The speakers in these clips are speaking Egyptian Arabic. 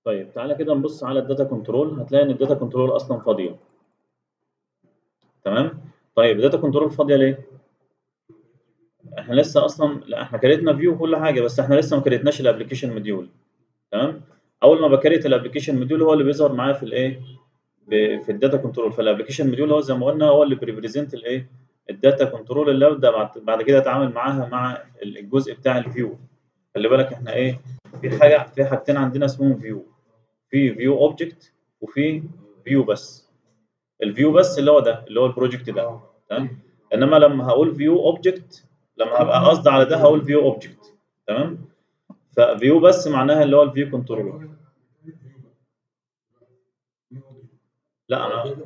طيب تعالى كده نبص على الداتا كنترول هتلاقي ان الداتا كنترول اصلا فاضيه تمام طيب الداتا كنترول فاضيه ليه احنا لسه اصلا لا احنا كريتنا فيو وكل حاجه بس احنا لسه ما كريتناش الابلكيشن موديول تمام اول ما بكريت الابلكيشن موديول هو اللي بيظهر معايا في الايه في الداتا كنترول فالابلكيشن موديول هو زي ما قلنا هو اللي بيريبريزنت الايه الداتا كنترول اللي ابدا بعد, بعد كده اتعامل معاها مع الجزء بتاع الفيو خلي بالك احنا ايه في حاجه في حاجتين عندنا اسمهم فيو في فيو اوبجكت وفي فيو بس الفيو بس اللي هو ده اللي هو البروجكت ده تمام انما لما هقول فيو اوبجكت لما هبقى قصدي على ده هقول فيو اوبجكت تمام ففيو بس معناها اللي هو الفيو كنترول لا انا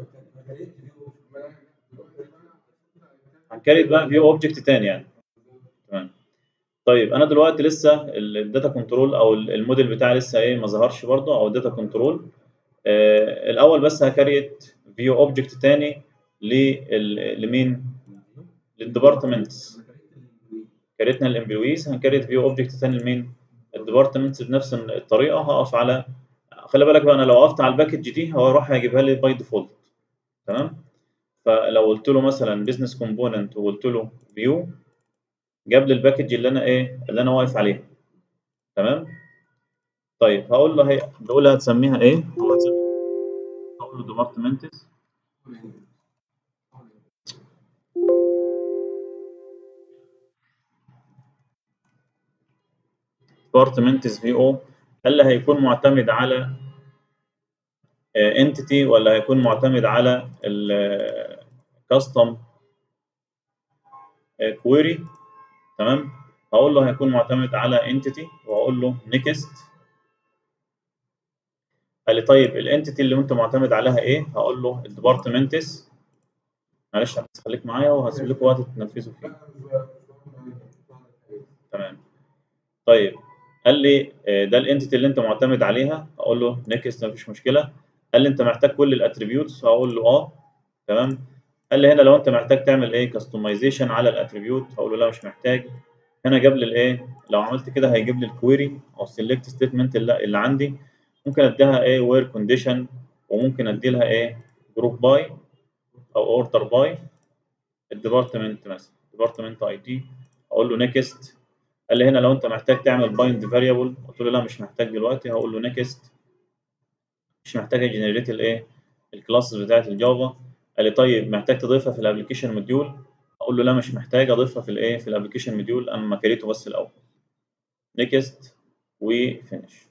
هنكريت بقى فيو اوبجكت تاني يعني تمام طيب انا دلوقتي لسه الداتا كنترول او الموديل بتاعي لسه ايه ما ظهرش برضه او الداتا كنترول آه الاول بس هكريت فيو اوبجكت تاني لمين للديبارتمنتس كريتنا الامبلويز هنكريت فيو اوبجكت تاني لمين الديبارتمنتس بنفس الطريقه هقف على خلي بالك بقى انا لو وقفت على الباكج دي هو هيروح هيجيبها لي باي ديفولت تمام فلو قلت له مثلا بزنس كومبوننت وقلت له فيو جاب لي الباكج اللي انا ايه اللي انا واقف عليها تمام طيب هقول له هي بقول له هتسميها ايه هقول له ديبارتمنتس ديبارتمنتس في او هل هيكون معتمد على انتيتي ولا هيكون معتمد على الكاستم كويري تمام هقول له هيكون معتمد على انتيتي واقول له نيكست قال لي طيب الانتيتي اللي انت معتمد عليها ايه هقول له الديبارتمنتس معلش خليك معايا وهسيب لكم وقت تنفذوا فيه تمام طيب قال لي ده الانتيتي اللي انت معتمد عليها اقول له نيكست مفيش مشكله قال لي انت محتاج كل الاتريبيوتس هقول له اه تمام قال لي هنا لو انت محتاج تعمل ايه كاستمايزيشن على الاتريبيوت هقول له لا مش محتاج هنا جاب لي الايه لو عملت كده هيجيب لي الكويري او السيلكت ستيتمنت اللي, اللي عندي ممكن اديها ايه وير كونديشن وممكن ادي لها ايه جروب باي او اوردر باي الديبارتمنت مثلا ديبارتمنت اي دي اقول له نيكست قال لي هنا لو انت محتاج تعمل بايند فاريبل قلت له لا مش محتاج دلوقتي هقول له نيكست مش محتاج اجنريت الايه الكلاسز بتاعت الجافا قال لي طيب محتاج تضيفها في الابلكيشن موديول اقول له لا مش محتاج اضيفها في الايه في الابلكيشن موديول انا كريته بس الاول نيكست وفينش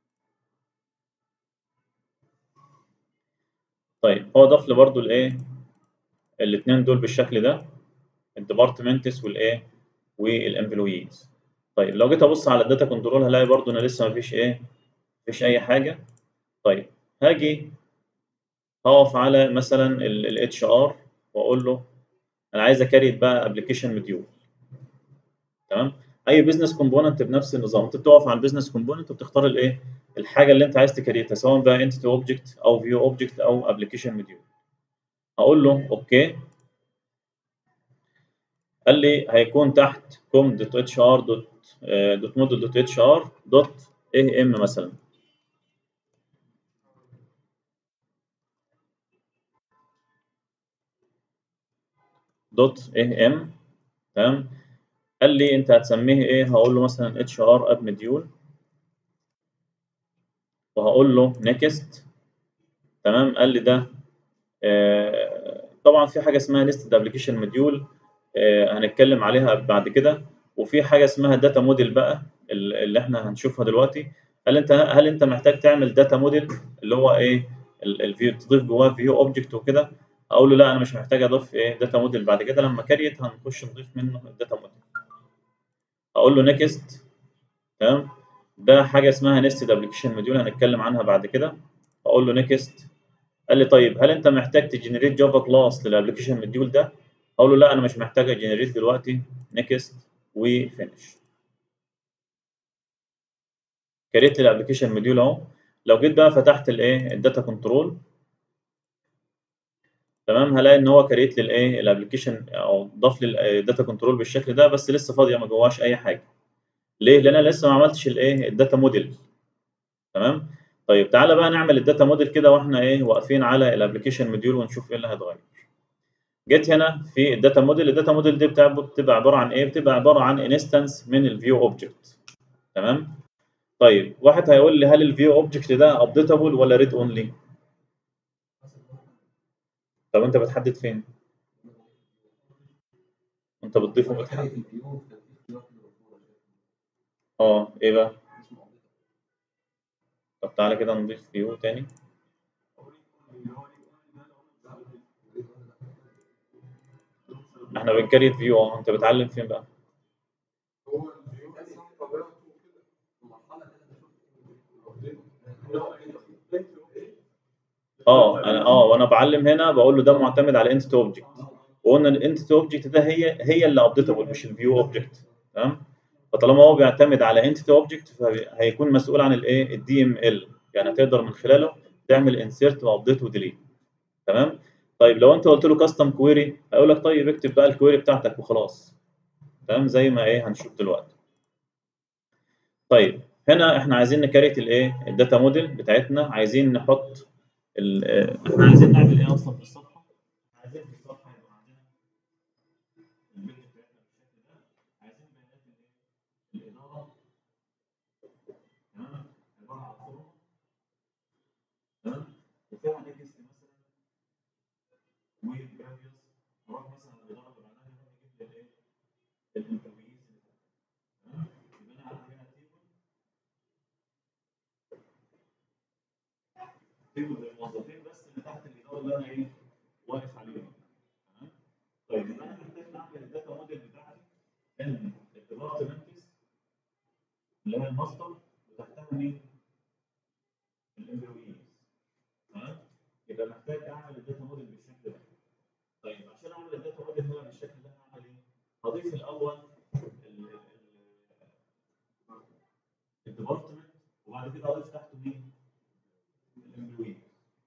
طيب هو ضاف لي برده الايه الاثنين دول بالشكل ده الديبارتمنتس والايه والامبلويز طيب لو جيت ابص على الداتا كنترول هلاقي برده انا لسه مفيش ايه مفيش اي حاجه طيب هاجي هقف على مثلا الاتش ار واقول له انا عايز اكريت بقى ابلكيشن موديول تمام اي بزنس كومبوننت بنفس النظام انت بتقف على البزنس كومبوننت وبتختار الايه الحاجه اللي انت عايز تكريتها سواء بقى انتيتي اوبجكت او فيو اوبجكت او ابلكيشن موديول اقول له اوكي قال لي هيكون تحت كوم دوت اتش ار دوت دوت موديل دوت اتش ار دوت اي ام مثلا دوت اي ام تمام قال لي انت هتسميه ايه هقول له مثلا اتش ار اب مديول وهقول له نيكست تمام قال لي ده آه طبعا في حاجه اسمها ليست ابلكيشن مديول آه هنتكلم عليها بعد كده وفي حاجه اسمها داتا موديل بقى اللي احنا هنشوفها دلوقتي هل انت هل انت محتاج تعمل داتا موديل اللي هو ايه الفيو تضيف جواه فيو اوبجكت وكده اقول له لا انا مش محتاج اضيف ايه داتا موديل بعد كده لما كريت هنخش نضيف منه الداتا موديل اقول له نيكست تمام ده حاجه اسمها نستد ابلكيشن موديول هنتكلم عنها بعد كده اقول له نيكست قال لي طيب هل انت محتاج تجنريت جافا كلاس للابلكيشن موديول ده اقول له لا انا مش محتاج اجنريت دلوقتي نيكست وفينش كريت الابلكيشن موديول اهو لو جيت بقى فتحت الايه الداتا كنترول تمام هلاقي ان هو كريت لي الايه الابلكيشن او ضاف لي الداتا كنترول بالشكل ده بس لسه فاضيه ما جواش اي حاجه ليه لان انا لسه ما عملتش الايه الداتا موديل تمام طيب تعالى بقى نعمل الداتا موديل كده واحنا ايه واقفين على الابلكيشن موديول ونشوف ايه اللي هيتغير جيت هنا في الداتا موديل الداتا موديل دي بتبقى عباره عن ايه بتبقى عباره عن انستنس من الفيو اوبجكت تمام طيب واحد هيقول لي هل الفيو اوبجكت ده ابديتابل ولا ريد اونلي طب انت بتحدد فين انت بتضيفه بتحدد اه ايه بقى طب تعالى كده نضيف فيو تاني احنا بنكريت فيو اه انت بتعلم فين بقى اه انا اه وانا بعلم هنا بقول له ده معتمد على انتيتي اوبجكت وقلنا الانتيتي اوبجكت ده هي هي اللي ابديتابل مش الفيو اوبجكت تمام فطالما هو بيعتمد على انتيتي اوبجكت فهيكون مسؤول عن الايه الدي ام ال يعني هتقدر من خلاله تعمل انسيرت وابديت وديليت تمام طيب لو انت قلت له كاستم كويري هيقول لك طيب اكتب بقى الكويري بتاعتك وخلاص تمام زي ما ايه هنشوف دلوقتي طيب هنا احنا عايزين نكريت الايه الداتا موديل بتاعتنا عايزين نحط احنا عايزين نعمل ايه اصلا في الصفحه عايزين في الصفحه يبقى عندنا البيج بتاعتنا بالشكل ده عايزين بيانات الايه الاداره تمام عباره عن فورم تمام وفيها نكست مثلا ويب بريفيوس نروح مثلا الاداره اللي بعدها نروح نجيب لي الايه الامبلويز تمام يبقى انا عندي هنا تيبل تيبل للموظفين بس اللي تحت الاداره اللي انا ايه واقف عليهم تمام طيب يبقى انا محتاج اعمل الداتا موديل بتاعتي ان الديبارتمنتس اللي هي الماستر وتحتها مين؟ الامبلويز تمام يبقى محتاج اعمل الداتا موديل بالشكل ده طيب عشان اعمل الداتا موديل هنا بالشكل ده هعمل ايه؟ هضيف الاول الديبارتمنت وبعد كده اضيف تحته مين؟ الامبلويز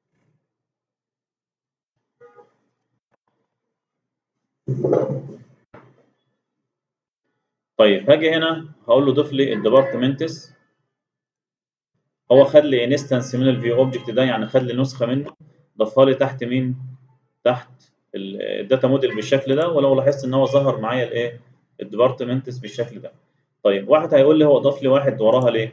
طيب هاجي هنا هقول له ضيف لي الديبارتمنتس هو خد لي انستنس من الفيو اوبجكت ده يعني خد لي نسخه منه ضافها لي تحت مين؟ تحت الداتا موديل بالشكل ده ولو لاحظت ان هو ظهر معايا الايه؟ الديبارتمنتس بالشكل ده. طيب واحد هيقول لي هو ضاف لي واحد وراها ليه؟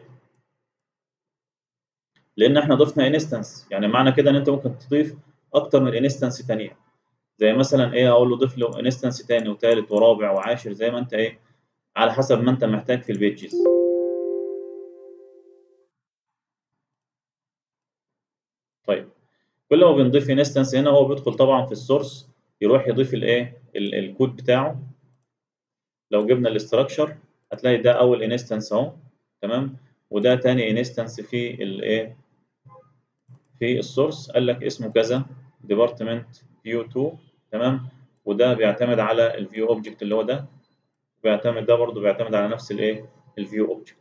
لان احنا ضفنا انستنس يعني معنى كده ان انت ممكن تضيف اكتر من انستنس ثانيه زي مثلا ايه اقول له ضيف له انستنس ثاني وثالث ورابع وعاشر زي ما انت ايه على حسب ما انت محتاج في البيجز طيب كل ما بنضيف انستنس هنا هو بيدخل طبعا في السورس يروح يضيف الايه الكود بتاعه لو جبنا الاستراكشر هتلاقي ده اول انستنس اهو تمام وده تاني انستنس في الايه في السورس قال لك اسمه كذا ديبارتمنت فيو 2 تمام وده بيعتمد على الفيو اوبجكت اللي هو ده بيعتمد ده برضه بيعتمد على نفس الايه الفيو اوبجكت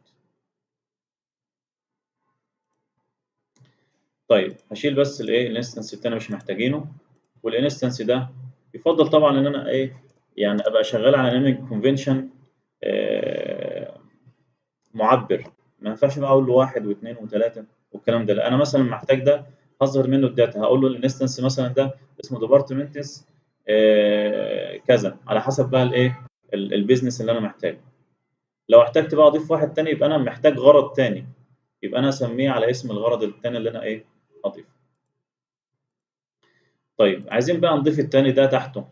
طيب هشيل بس الايه الانستنس التاني مش محتاجينه والانستنس ده يفضل طبعا ان انا ايه يعني ابقى شغال على نيمينج كونفنشن آه معبر ما ينفعش بقى اقول له واحد واثنين وثلاثه والكلام ده لا انا مثلا محتاج ده هظهر منه الداتا هقول له الانستنس مثلا ده اسمه ديبارتمنتس آه كذا على حسب بقى الايه البيزنس اللي انا محتاجه لو احتجت بقى اضيف واحد تاني يبقى انا محتاج غرض تاني يبقى انا اسميه على اسم الغرض التاني اللي انا ايه اضيفه طيب عايزين بقى نضيف التاني ده تحته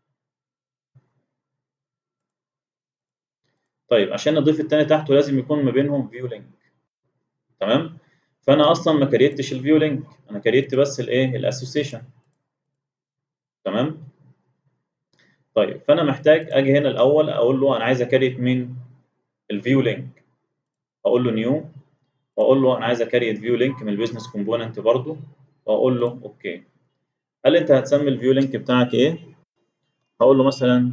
طيب عشان نضيف التاني تحته لازم يكون ما بينهم فيو لينك تمام فانا اصلا ما كريتش الفيو لينك انا كريت بس الايه الاسوسيشن تمام طيب فانا محتاج اجي هنا الاول اقول له انا عايز اكريت مين الفيو لينك اقول له نيو واقول له انا عايز اكريت فيو لينك من البيزنس كومبوننت برضو واقول له اوكي هل انت هتسمي الفيو لينك بتاعك ايه هقول له مثلا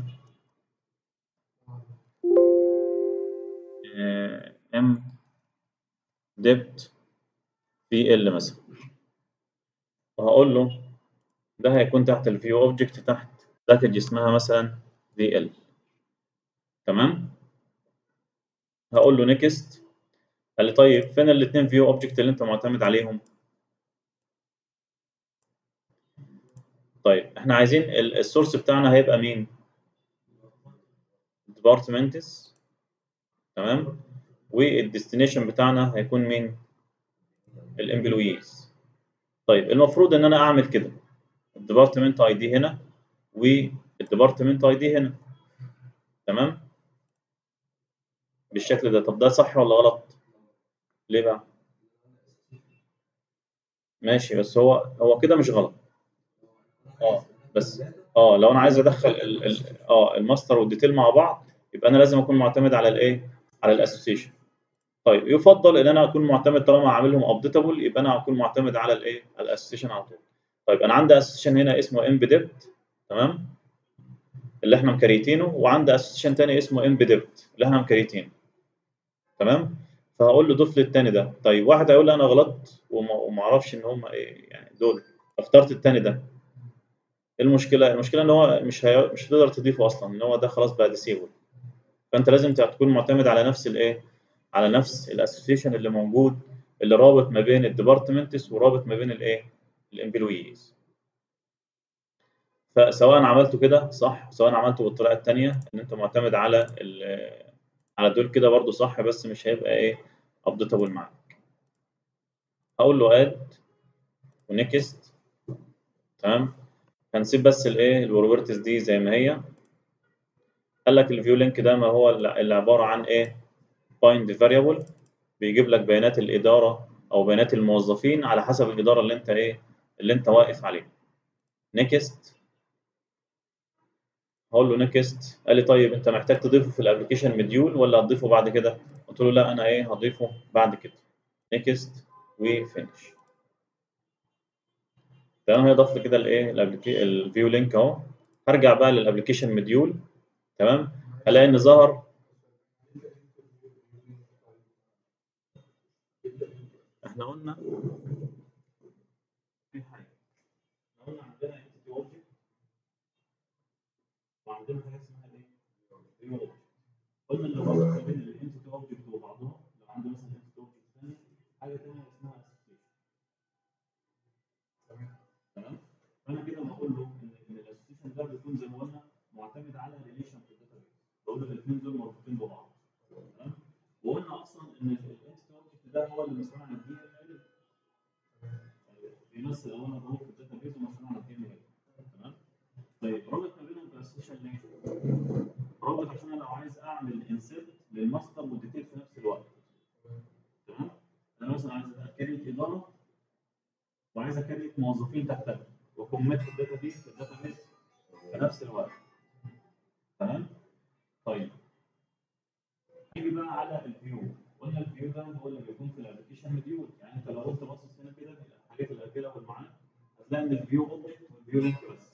ام ديبت في ال مثلا وهقول له ده هيكون تحت الفيو اوبجكت تحت باكج اسمها مثلا في ال تمام هقول له نيكست قال لي طيب فين الاثنين فيو اوبجكت اللي انت معتمد عليهم طيب احنا عايزين السورس بتاعنا هيبقى مين departments تمام والديستنيشن بتاعنا هيكون مين الامبلويز طيب المفروض ان انا اعمل كده الديبارتمنت اي دي هنا والديبارتمنت اي دي هنا تمام بالشكل ده طب ده صح ولا غلط ليه بقى ماشي بس هو هو كده مش غلط اه بس اه لو انا عايز ادخل ال ال اه الماستر والديتيل مع بعض يبقى انا لازم اكون معتمد على الايه على الاسوسيشن طيب يفضل ان انا اكون معتمد طالما عاملهم ابديتابل يبقى انا اكون معتمد على الايه على الاسوسيشن على طول طيب انا عندي اسوسيشن هنا اسمه امبيدبت تمام اللي احنا مكريتينه وعندي اسوسيشن ثاني اسمه امبيدبت اللي احنا مكريتينه تمام فهقول له ضيف لي الثاني ده طيب واحد هيقول لي انا غلطت وما اعرفش ان هم ايه يعني دول اخترت الثاني ده ايه المشكله المشكله ان هو مش هي... مش هتقدر تضيفه اصلا ان هو ده خلاص بقى ديسيبل فانت لازم تكون معتمد على نفس الايه على نفس الاسوسيشن اللي موجود اللي رابط ما بين الديبارتمنتس ورابط ما بين الايه الامبلويز فسواء عملته كده صح سواء عملته بالطريقه الثانيه ان انت معتمد على على دول كده برده صح بس مش هيبقى ايه ابديتابل معاك هقول له اد ونكست تمام هنسيب بس الايه البروبرتيز دي زي ما هي قال لك الفيو لينك ده ما هو اللي عباره عن ايه بايند فاريبل بيجيب لك بيانات الاداره او بيانات الموظفين على حسب الاداره اللي انت ايه اللي انت واقف عليها نيكست هقول له نيكست قال لي طيب انت محتاج تضيفه في الابلكيشن مديول ولا هتضيفه بعد كده قلت له لا انا ايه هضيفه بعد كده نيكست وفينش تمام هي ضفت كده الايه الفيو لينك اهو هرجع بقى للابلكيشن مديول تمام هلاقي ان ظهر احنا قلنا في حاجه احنا قلنا عندنا انتيتي اوبجكت وعندنا حاجه اسمها ايه؟ فيو اوبجكت قلنا اللي رابط ما بين الانتيتي اوبجكت وبعضها لو عندي مثلا انتيتي اوبجكت ثاني حاجه ثانيه اسمها اسوسيشن تمام فانا كده بقول له ان الاسوسيشن ده بيكون زي ما قلنا معتمد على ريليشن في الداتا بيس بقول له الاثنين دول مربوطين ببعض تمام وقلنا اصلا ان الانتيتي اوبجكت ده هو اللي مسؤول عن الدي ان ال بيمثل اولا هو في الداتا بيس ومسؤول عن الدي ان ال تمام طيب رابط ما بينهم كاسوشيال ليه؟ رابط عشان انا لو عايز اعمل انسيرت للماستر والديتيل في نفس الوقت تمام انا مثلا عايز اكريت اداره وعايز اكريت موظفين تحتها وكوميت في الداتا بيس في الداتا بيس في نفس الوقت تمام طيب نيجي بقى على الفيو قلنا الفيو ده هو اللي بيكون في الابلكيشن مديول يعني انت لو قلت باصص هنا كده حاجات الاسئله والمعاد هتلاقي ان الفيو اوبجكت والفيو لينك بس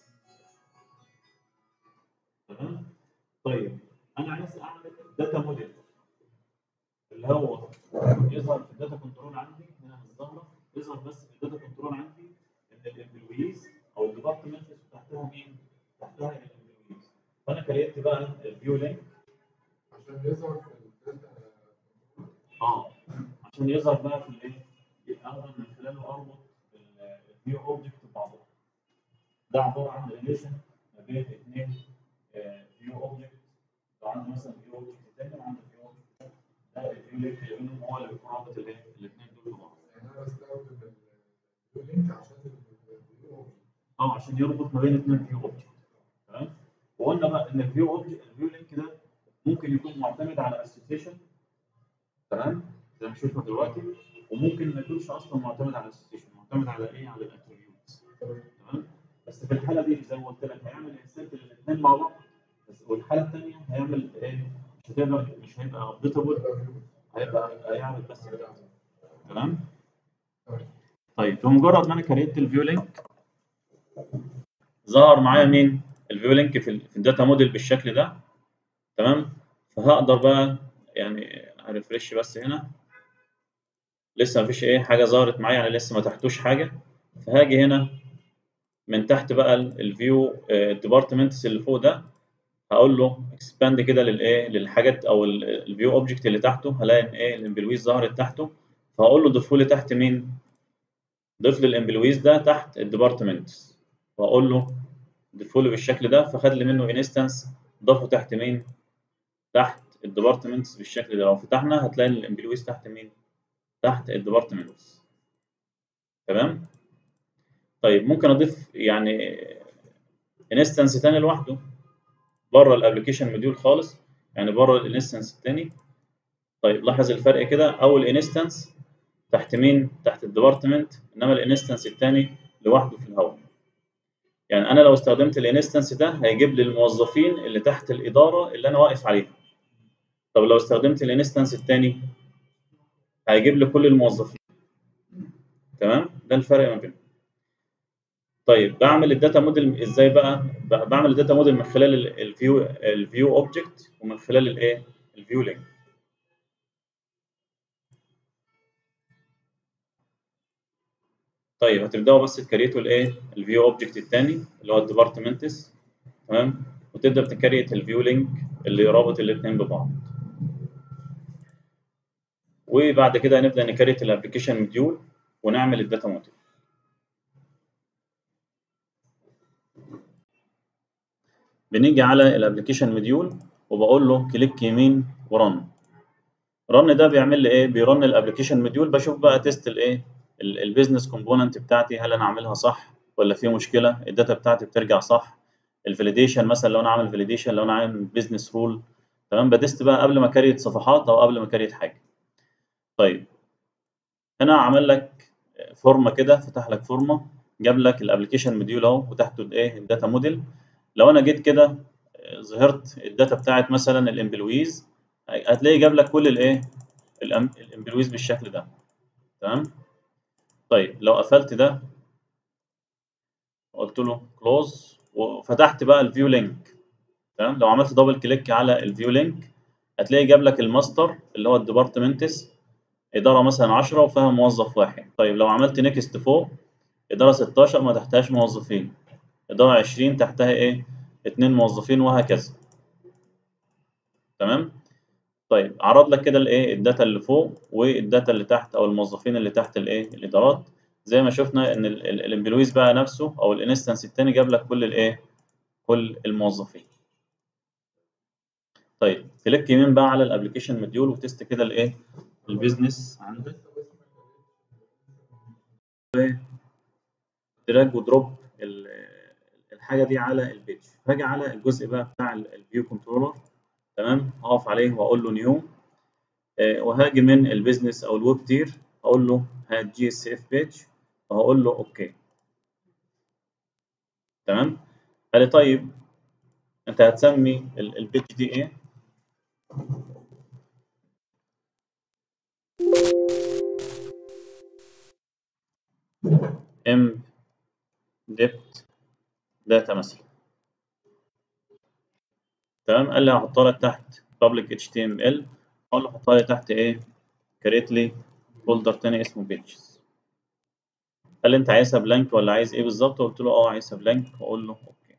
تمام طيب انا عايز اعمل داتا موديل اللي هو يظهر في الداتا كنترول عندي هنا مش ظاهره يظهر بس في الداتا كنترول عندي ان الامبلويز او الديبارتمنت تحتها مين؟ تحتها الامبلويز فانا كريت بقى الفيو لينك عشان يظهر في الداتا اه عشان يظهر بقى في الايه؟ اقدر من خلاله اربط الفيو اوبجكت ببعضها ده عباره عن ريليشن ما بين اثنين فيو اوبجكت لو عندي مثلا فيو اوبجكت تاني وعندي فيو اوبجكت ده الفيو لينك اللي بينهم هو اللي بيكون رابط الايه؟ الاثنين دول ببعض يعني انا بستخدم الفيو لينك عشان الفيو اوبجكت اه عشان يربط ما بين اثنين فيو اوبجكت تمام وقلنا بقى ان الفيو اوبجكت الفيو لينك ده ممكن يكون معتمد على اسوسيشن تمام زي ما شفنا دلوقتي وممكن ما يكونش اصلا معتمد على اسوسيشن معتمد على ايه على الاتريبيوتس تمام بس في الحاله دي زي ما قلت لك هيعمل انسيرت للاثنين مع بعض بس والحاله الثانيه هيعمل ايه مش هتقدر مش هيبقى ابديتابل هيبقى هيعمل بس كده. تمام طيب بمجرد ما انا كريت الفيو لينك ظهر معايا مين الفيو لينك في ال- في الداتا موديل بالشكل ده تمام فهقدر بقى يعني هرفرش بس هنا لسه مفيش ايه حاجه ظهرت معايا يعني لسه ما تحتوش حاجه فهاجي هنا من تحت بقى الفيو الديبارتمنتس اللي فوق ده هقول له اكسباند كده للايه للحاجات او الفيو اوبجكت اللي تحته هلاقي ان ايه الامبلويز ظهرت تحته فهقول له ضيفه لي تحت مين ضيف لي الامبلويز ده تحت الديبارتمنتس واقول له ضيفه لي بالشكل ده فخد لي منه انستنس ضافه تحت مين تحت الديبارتمنتس بالشكل ده لو فتحنا هتلاقي الامبلويز تحت مين تحت الديبارتمنتس تمام طيب ممكن اضيف يعني انستنس تاني لوحده بره الابلكيشن موديول خالص يعني بره الانستنس التاني طيب لاحظ الفرق كده اول انستنس تحت مين تحت الديبارتمنت انما الانستنس التاني لوحده في الهواء يعني انا لو استخدمت الانستنس ده هيجيب لي الموظفين اللي تحت الاداره اللي انا واقف عليها طب لو استخدمت الانستنس التاني هيجيب لي كل الموظفين تمام ده الفرق ما بينهم طيب بعمل الداتا موديل ازاي بقى بعمل الداتا موديل من خلال الفيو الفيو اوبجكت ومن خلال الايه الفيو لينك طيب هتبداوا بس تكريتوا الايه الفيو اوبجكت الثاني اللي هو الديبارتمنتس تمام وتبدا تكريت الفيو لينك اللي رابط الاثنين ببعض وبعد كده هنبدا نكريت الابلكيشن موديول ونعمل الداتا موديل بنيجي على الابلكيشن موديول وبقول له كليك يمين ورن رن ده بيعمل لي ايه بيرن الابلكيشن موديول بشوف بقى تيست الايه البيزنس كومبوننت بتاعتي هل انا عاملها صح ولا في مشكله الداتا بتاعتي بترجع صح الفاليديشن مثلا لو انا عامل فاليديشن لو انا عامل بيزنس رول تمام بدست بقى قبل ما كريت صفحات او قبل ما كريت حاجه طيب هنا عمل لك فورمه كده فتح لك فورمه جاب لك الابلكيشن موديول اهو وتحته الايه الداتا موديل لو انا جيت كده ظهرت الداتا بتاعت مثلا الامبلويز هتلاقي جاب لك كل الايه الامبلويز بالشكل ده تمام طيب لو قفلت ده قلت له كلوز وفتحت بقى الفيو لينك تمام لو عملت دبل كليك على الفيو لينك هتلاقي جاب لك الماستر اللي هو الديبارتمنتس اداره مثلا 10 وفيها موظف واحد طيب لو عملت نيكست فوق اداره 16 ما تحتهاش موظفين إدارة 20 تحتها إيه؟ اتنين موظفين وهكذا. تمام؟ طيب عرض لك كده الإيه؟ الداتا اللي فوق والداتا اللي تحت أو الموظفين اللي تحت الإيه؟ الإدارات. زي ما شفنا إن الإمبلويز بقى نفسه أو الانستنس التاني جاب لك كل الإيه؟ كل الموظفين. طيب كليك يمين بقى على الابلكيشن موديول وتست كده الإيه؟ البيزنس عندك. دراج ودروب الحاجه دي على البيج هاجي على الجزء بقى بتاع الفيو كنترولر تمام هقف عليه واقول له نيو آه وهاجي من البيزنس او الويب تير اقول له هات جي اس اف بيج وهقول له اوكي تمام قال لي طيب انت هتسمي البيج دي ايه ام ديبت داتا مثلا تمام قال لي هحطها لك تحت public html اقول له حطها لي تحت ايه create لي فولدر تاني اسمه pages قال لي انت عايزها بلانك ولا عايز ايه بالظبط قلت له اه عايزها بلانك واقول له اوكي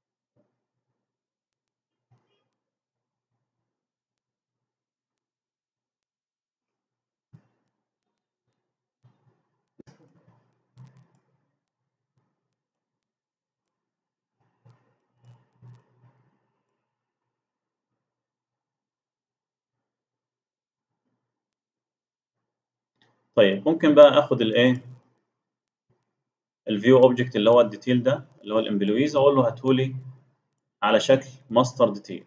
طيب ممكن بقى اخد الايه الفيو اوبجكت اللي هو الديتيل ده اللي هو الامبلويز اقول له هاتهولي على شكل ماستر ديتيل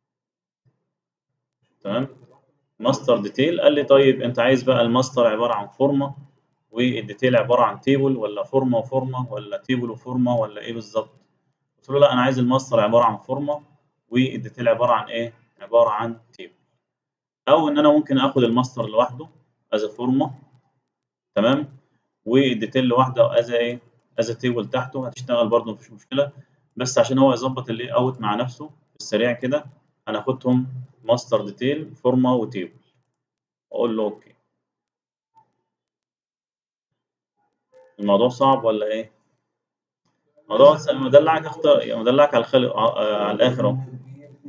تمام ماستر ديتيل قال لي طيب انت عايز بقى الماستر عباره عن فورمه والديتيل عباره عن تيبل ولا فورمه وفورمه ولا تيبل وفورمه ولا ايه بالظبط قلت له لا انا عايز الماستر عباره عن فورمه والديتيل عباره عن ايه عباره عن تيبل او ان انا ممكن اخد الماستر لوحده از فورمه تمام والديتيل لوحده از ايه از تيبل تحته هتشتغل برده مفيش مشكله بس عشان هو يظبط اللي اوت مع نفسه السريع كده هناخدهم ماستر ديتيل فورمه وتيبل اقول له اوكي الموضوع صعب ولا ايه الموضوع مدلعك اختار مدلعك على الخلق على الاخر اهو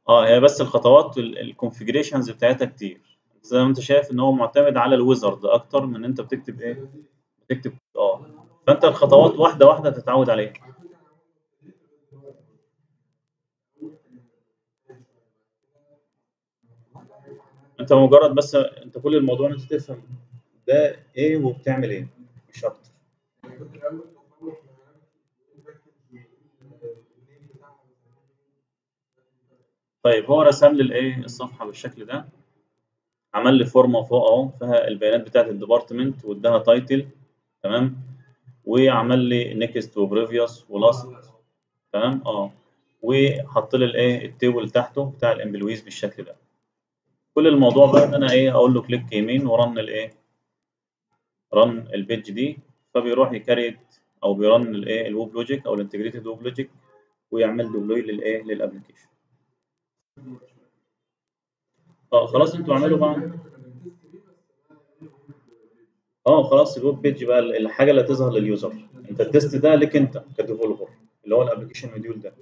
اه هي بس الخطوات الكونفيجريشنز بتاعتها كتير زي ما انت شايف ان هو معتمد على الويزرد اكتر من انت بتكتب ايه بتكتب اه فانت الخطوات واحده واحده تتعود عليها انت مجرد بس انت كل الموضوع ان انت تفهم ده ايه وبتعمل ايه مش اكتر يعني كنت الاول بخلص النيم بتاعها طيب هو رسم لي الايه الصفحه بالشكل ده عمل لي فورمه فوق اهو فيها البيانات بتاعت الديبارتمنت واداها تايتل تمام وعمل لي نيكست وبريفيوس ولاست تمام اه وحط لي الايه التيبل تحته بتاع الامبلويز بالشكل ده كل الموضوع بقى ان انا ايه اقول له كليك يمين ورن الايه رن البيج دي فبيروح يكريت او بيرن الايه الويب لوجيك او الانتجريتد ويب لوجيك ويعمل ديبلوي للايه للابلكيشن اه خلاص انتوا اعملوا بقى اه خلاص الويب بيج بقى الحاجه اللي هتظهر لليوزر انت التست ده ليك انت كديفلوبر اللي هو الابلكيشن موديول ده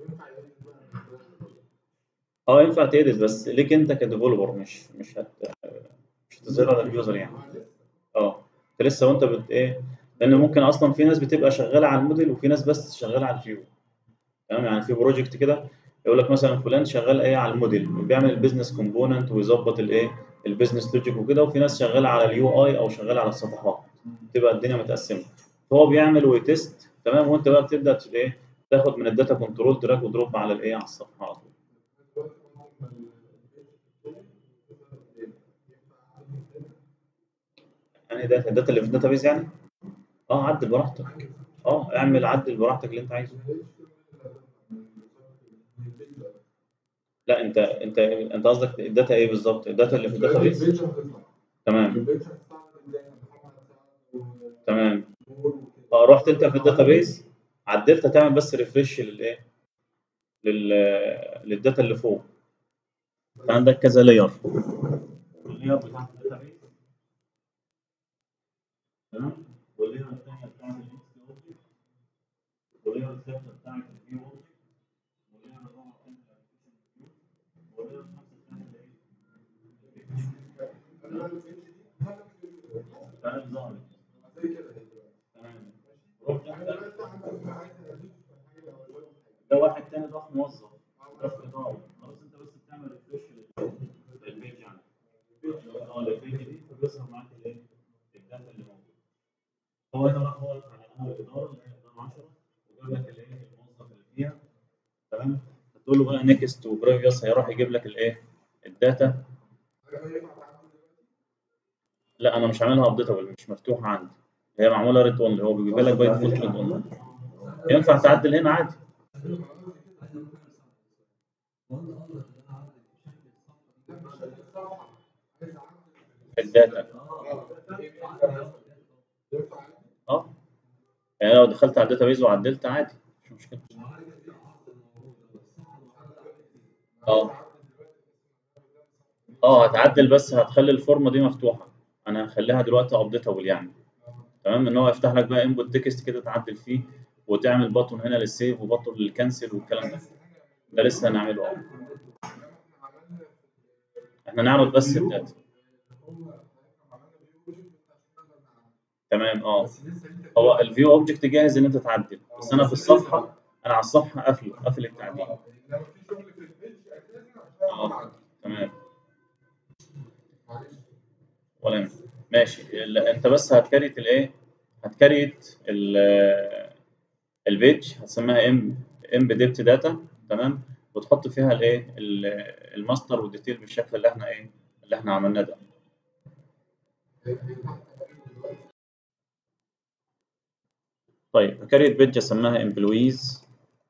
اه ينفع تيدت بس ليك انت كديفلوبر مش مش هت مش هتظهرها لليوزر يعني اه انت لسه وانت بت ايه لان ممكن اصلا في ناس بتبقى شغاله على الموديل وفي ناس بس شغاله على الفيو تمام يعني في بروجكت كده يقول لك مثلا فلان شغال ايه على الموديل بيعمل البيزنس كومبوننت ويظبط الايه البيزنس لوجيك وكده وفي ناس شغاله على اليو اي او شغاله على الصفحات تبقى الدنيا متقسمه فهو بيعمل ويتست تمام وانت بقى بتبدا ت- ايه تاخد من الداتا كنترول دراج ودروب على الايه على الصفحه على طول يعني داتا الداتا اللي في الداتا بيز يعني اه عدل براحتك اه اعمل عدل براحتك اللي انت عايزه لا انت انت انت قصدك الداتا ايه بالظبط الداتا اللي في الداتا بيز تمام تمام اه رحت انت في الداتا بيز عدلت هتعمل بس ريفرش للايه لل للداتا اللي فوق عندك كذا لاير اللاير بتاعت الداتا بيز تمام واللاير الثانيه بتاعت الاكس اوبجكت واللاير الثالثه بتاعت الفيو اوبجكت واللاير الرابعه بتاعت الابلكيشن فيو واللاير الخامسه بتاعت الايه تمام ظهرت تمام رحت انت ده واحد تاني ضاف موظف ضاف اداره خلاص انت بس بتعمل ريفرش للبيج يعني اه للبيج دي فبيظهر معاك الايه الداتا اللي موجوده هو هنا راح واقف على اول اداره اللي هي اداره 10 وجاب لك الايه الموظف اللي فيها تمام هتقول له بقى نيكست وبريفيوس هيروح يجيب لك الايه الداتا لا انا مش عاملها ابديتابل مش مفتوحه عندي هي معموله ريد اونلي هو بيجيب لك باي ديفولت ريد اونلي ينفع تعدل هنا عادي الداتا اه يعني لو دخلت على الداتا وعدلت عادي مش مشكله اه اه هتعدل بس هتخلي الفورمه دي مفتوحه انا هخليها دلوقتي ابديتابل يعني تمام ان هو يفتح لك بقى انبوت تكست كده تعدل فيه وتعمل بطن هنا للسيف وبطن للكنسل والكلام ده ده لسه هنعمله اه احنا نعرض بس الداتا تمام اه هو الفيو اوبجكت جاهز ان انت تعدل بس انا في الصفحه انا على الصفحه قافله قافل التعديل اه تمام ولا يهمك. ماشي ال- انت بس هتكريت الايه هتكريت ال- البيج هتسميها ام ام بديبت داتا تمام وتحط فيها الايه ال- الماستر والديتيل بالشكل اللي احنا ايه اللي احنا عملناه ده طيب هكريت بيج اسميها امبلويز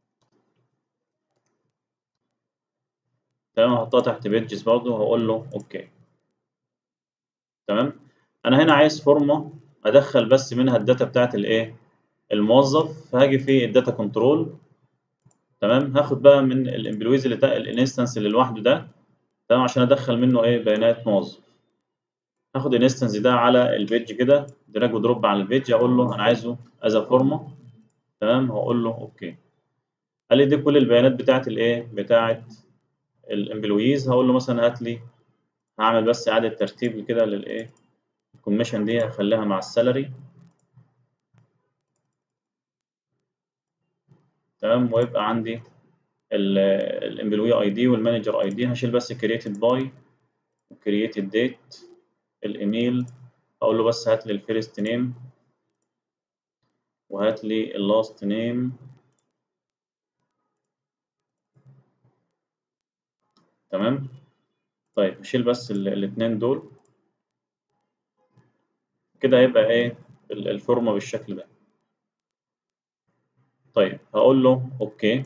تمام هحطها تحت بيجز برضه وهقول له اوكي تمام انا هنا عايز فورمه ادخل بس منها الداتا بتاعت الايه الموظف فهاجي في الداتا كنترول تمام هاخد بقى من الامبلويز اللي تا... الانستنس اللي لوحده ده تمام عشان ادخل منه ايه بيانات موظف هاخد الانستنس ده على البيج كده دراج ودروب على البيج اقول له انا عايزه از فورمه تمام هقول له اوكي قال لي دي كل البيانات بتاعت الايه بتاعت الامبلويز هقول له مثلا هات لي هعمل بس اعاده ترتيب كده للايه الكوميشن دي هخليها مع السالري تمام ويبقى عندي الامبلوي اي دي والمانجر اي دي هشيل بس كرييتد باي وكرييتد ديت الايميل اقول له بس هات لي الفيرست نيم وهات لي اللاست نيم تمام طيب اشيل بس الاثنين دول كده هيبقى ايه الفورمه بالشكل ده طيب هقول له اوكي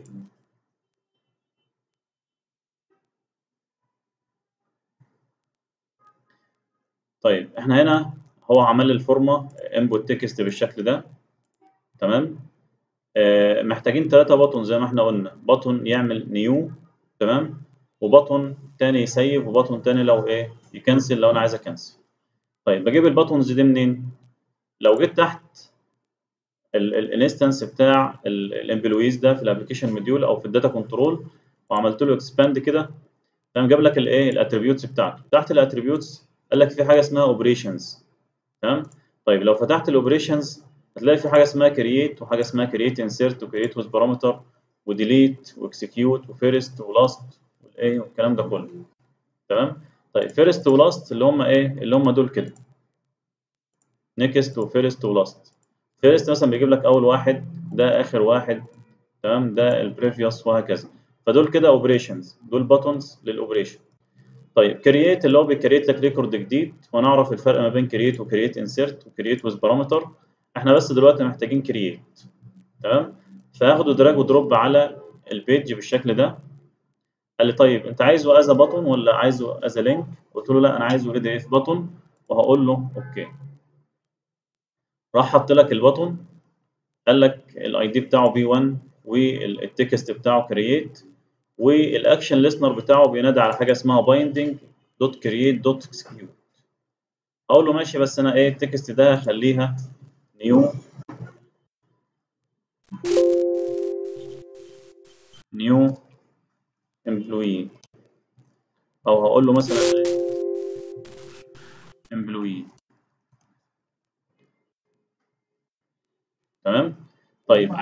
طيب احنا هنا هو عمل لي الفورمه انبوت تكست بالشكل ده تمام آه محتاجين ثلاثه بطن زي ما احنا قلنا بطن يعمل نيو تمام وبطن تاني يسيب وبطن تاني لو ايه يكنسل لو انا عايز اكنسل طيب بجيب البطنز دي منين لو جيت تحت الانستنس بتاع الامبلويز ده في الابلكيشن موديول او في الداتا كنترول وعملت له اكسباند كده تمام جاب لك الايه الاتريبيوتس بتاعته تحت الاتريبيوتس قال لك في حاجه اسمها اوبريشنز تمام طيب لو فتحت الاوبريشنز هتلاقي في حاجه اسمها كرييت وحاجه اسمها كرييت انسيرت وكرييت ويز بارامتر وديليت واكسكيوت وفيرست ولاست والايه والكلام ده كله تمام طيب فيرست ولاست اللي هم ايه اللي هم دول كده نيكست وفيرست ولاست فيرست مثلا بيجيب لك اول واحد ده اخر واحد تمام ده البريفيوس وهكذا فدول كده اوبريشنز دول باتونز للاوبريشن طيب كرييت اللي هو بيكريت لك ريكورد جديد ونعرف الفرق ما بين كرييت وكرييت انسيرت وكرييت ويز بارامتر احنا بس دلوقتي محتاجين كرييت تمام فهاخده دراج ودروب على البيج بالشكل ده قال لي طيب انت عايزه از بطن ولا عايزه از لينك قلت له لا انا عايزه بي دي اف بطن وهقول له اوكي راح حط لك البطن قال لك الاي دي بتاعه بي 1 والتكست بتاعه كرييت والاكشن ليسنر بتاعه بينادي على حاجه اسمها بايندنج دوت كرييت دوت اكسكيوت اقول له ماشي بس انا ايه التكست ده هخليها نيو نيو employee او هقول له مثلا employee تمام طيب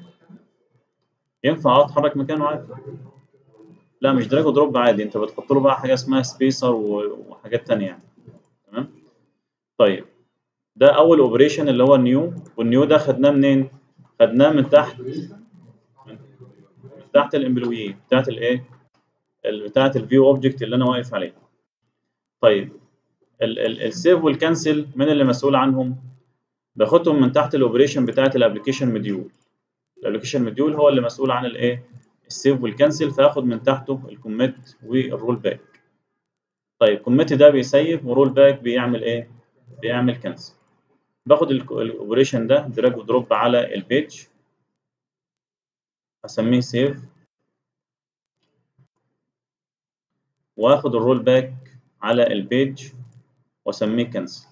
ينفع اتحرك مكانه عادي لا مش دراج ودروب عادي انت بتحط له بقى حاجه اسمها سبيسر وحاجات تانية يعني تمام طيب ده اول اوبريشن اللي هو النيو والنيو ده خدناه منين خدناه من تحت من تحت الامبلوي بتاعت الايه بتاعت الفيو اوبجكت اللي انا واقف عليه طيب السيف والكنسل مين اللي مسؤول عنهم باخدهم من تحت الاوبريشن بتاعت الابلكيشن موديول الابلكيشن موديول هو اللي مسؤول عن الايه السيف والكنسل فاخد من تحته الكوميت والرول باك طيب كوميت ده بيسيف ورول باك بيعمل ايه بيعمل كنسل باخد الاوبريشن ده دراج ودروب على البيج اسميه سيف واخد الرول باك على البيج واسميه كنسل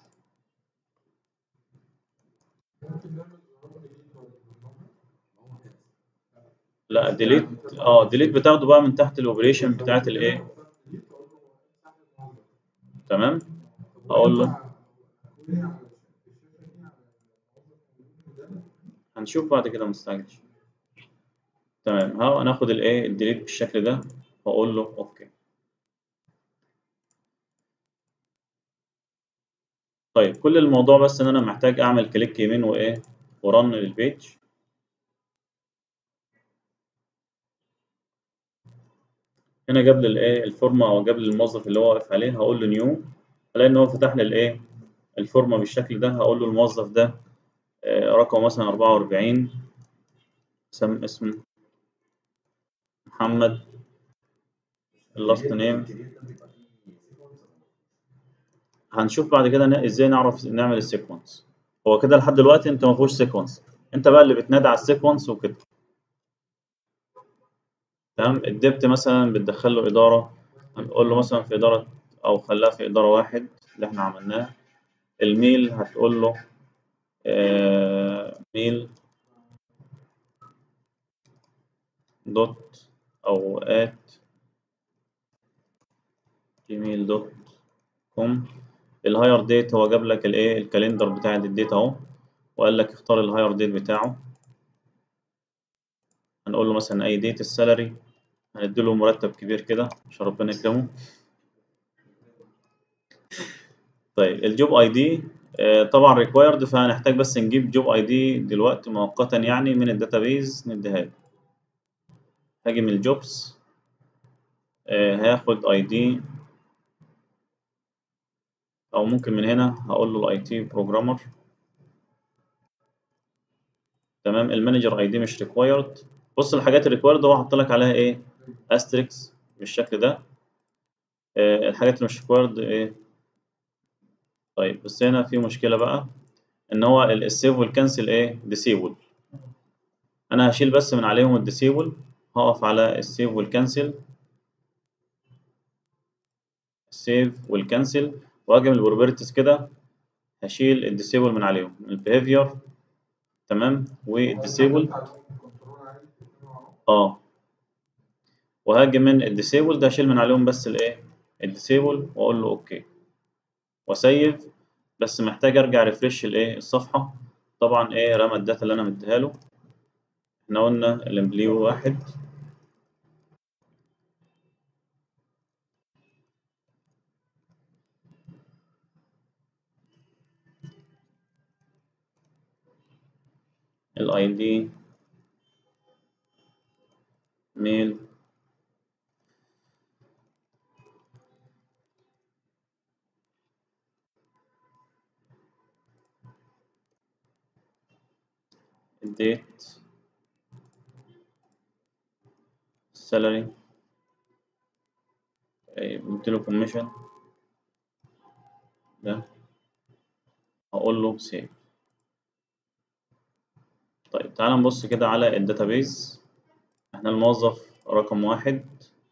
لا ديليت اه ديليت بتاخده بقى من تحت الاوبريشن بتاعت الايه تمام اقول له هنشوف بعد كده مستعجلش تمام ها هناخد الايه الديليت بالشكل ده واقول له اوكي طيب كل الموضوع بس ان انا محتاج اعمل كليك يمين وايه ورن للبيج هنا جاب لي الايه الفورمه او جاب لي الموظف اللي هو واقف عليه هقول له نيو الاقي ان هو فتح لي الايه الفورمه بالشكل ده هقول له الموظف ده رقمه مثلا 44 سم اسمه محمد اللاست نيم هنشوف بعد كده ازاي نعرف نعمل السيكونس هو كده لحد دلوقتي انت ما فيهوش سيكونس انت بقى اللي بتنادي على السيكونس وكده تمام الدبت مثلا بتدخل له اداره هنقول له مثلا في اداره او خلاها في اداره واحد اللي احنا عملناه الميل هتقول له آه ميل دوت او ات جيميل دوت كوم الهاير ديت هو جاب لك الايه الكالندر بتاع الديت اهو وقال لك اختار الهاير ديت بتاعه هنقول له مثلا اي ديت السالري هنديله مرتب كبير كده عشان ربنا يكرمه طيب الجوب اي دي طبعا ريكوايرد فهنحتاج بس نجيب جوب اي دي دلوقتي مؤقتا يعني من الداتابيز نديها له هاجي من الجوبس هاخد اي دي او ممكن من هنا هقول له الاي تي بروجرامر تمام المانجر اي دي مش ريكوايرد بص الحاجات الريكوايرد هو حاطط لك عليها ايه استريكس بالشكل ده آه الحاجات اللي مش ريكوايرد ايه طيب بس هنا في مشكله بقى ان هو السيف والكنسل ايه ديسيبل انا هشيل بس من عليهم الديسيبل هقف على السيف والكنسل السيف والكنسل واجي من البروبرتيز كده هشيل الديسيبل من عليهم البيهيفير تمام والديسيبل اه وهاجي من الديسيبل ده اشيل من عليهم بس الايه الديسيبل واقول له اوكي واسيف بس محتاج ارجع ريفرش الايه الصفحه طبعا ايه رمى الداتا اللي انا مديها له احنا قلنا الامبليو واحد الاي دي ميل الديت السالري له كوميشن ده هقول له سيف طيب تعال نبص كده على الداتابيز احنا الموظف رقم واحد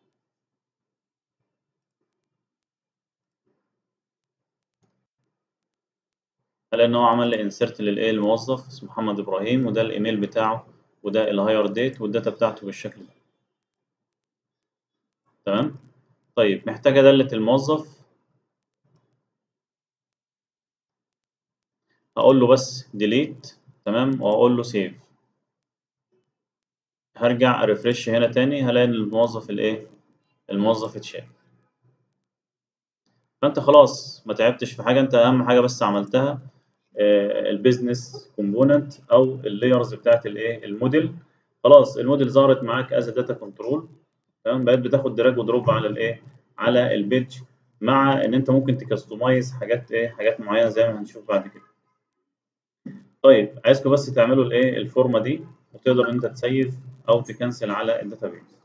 هلاقي ان هو عمل لي انسرت للايه الموظف اسمه محمد ابراهيم وده الايميل بتاعه وده الهاير ديت والداتا بتاعته بالشكل ده تمام طيب محتاج ادلة الموظف هقول له بس ديليت تمام وهقول له سيف هرجع اريفرش هنا تاني هلاقي ان الموظف الايه الموظف اتشال فانت خلاص ما تعبتش في حاجه انت اهم حاجه بس عملتها البيزنس كومبوننت او اللايرز بتاعت الايه الموديل خلاص الموديل ظهرت معاك از داتا كنترول تمام بقيت بتاخد دراج ودروب على الايه على البيج مع ان انت ممكن تكستمايز حاجات ايه حاجات معينه زي ما هنشوف بعد كده طيب عايزكم بس تعملوا الايه الفورمه دي وتقدر ان انت تسيف او تكنسل على الداتابيز